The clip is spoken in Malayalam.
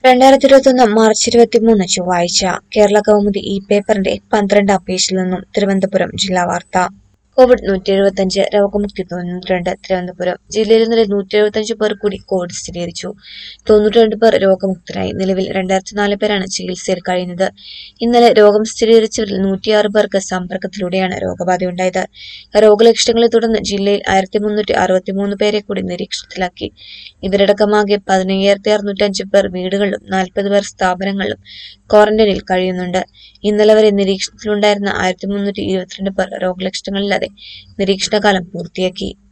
രണ്ടായിരത്തി ഇരുപത്തൊന്ന് മാർച്ച് ഇരുപത്തിമൂന്ന് ചൊവ്വാഴ്ച കേരള കൗമുദി ഈ പേപ്പറിന്റെ പന്ത്രണ്ടാം പേജിൽ നിന്നും തിരുവനന്തപുരം ജില്ലാ വാർത്ത കോവിഡ് നൂറ്റി എഴുപത്തഞ്ച് രോഗമുക്തി തൊണ്ണൂറ്റിരണ്ട് തിരുവനന്തപുരം ജില്ലയിൽ ഇന്നലെ നൂറ്റി എഴുപത്തഞ്ച് പേർ കൂടി കോവിഡ് സ്ഥിരീകരിച്ചു തൊണ്ണൂറ്റിരണ്ട് പേർ രോഗമുക്തരായി നിലവിൽ രണ്ടായിരത്തി നാല് പേരാണ് ചികിത്സയിൽ കഴിയുന്നത് ഇന്നലെ രോഗം സ്ഥിരീകരിച്ചവരിൽ നൂറ്റിയാറ് പേർക്ക് സമ്പർക്കത്തിലൂടെയാണ് രോഗബാധയുണ്ടായത് രോഗലക്ഷണങ്ങളെ തുടർന്ന് ജില്ലയിൽ ആയിരത്തി മുന്നൂറ്റി അറുപത്തിമൂന്ന് പേരെ കൂടി നിരീക്ഷണത്തിലാക്കി ഇവരടക്കമാകെ പതിനയ്യായിരത്തി അറുന്നൂറ്റഞ്ച് പേർ വീടുകളിലും നാൽപ്പത് പേർ സ്ഥാപനങ്ങളിലും ക്വാറന്റൈനിൽ കഴിയുന്നുണ്ട് ഇന്നലെ വരെ നിരീക്ഷണത്തിലുണ്ടായിരുന്ന ആയിരത്തി മുന്നൂറ്റി ഇരുപത്തിരണ്ട് പേർ രോഗലക്ഷണങ്ങളില്ലാതെ നിരീക്ഷണകാലം പൂർത്തിയാക്കി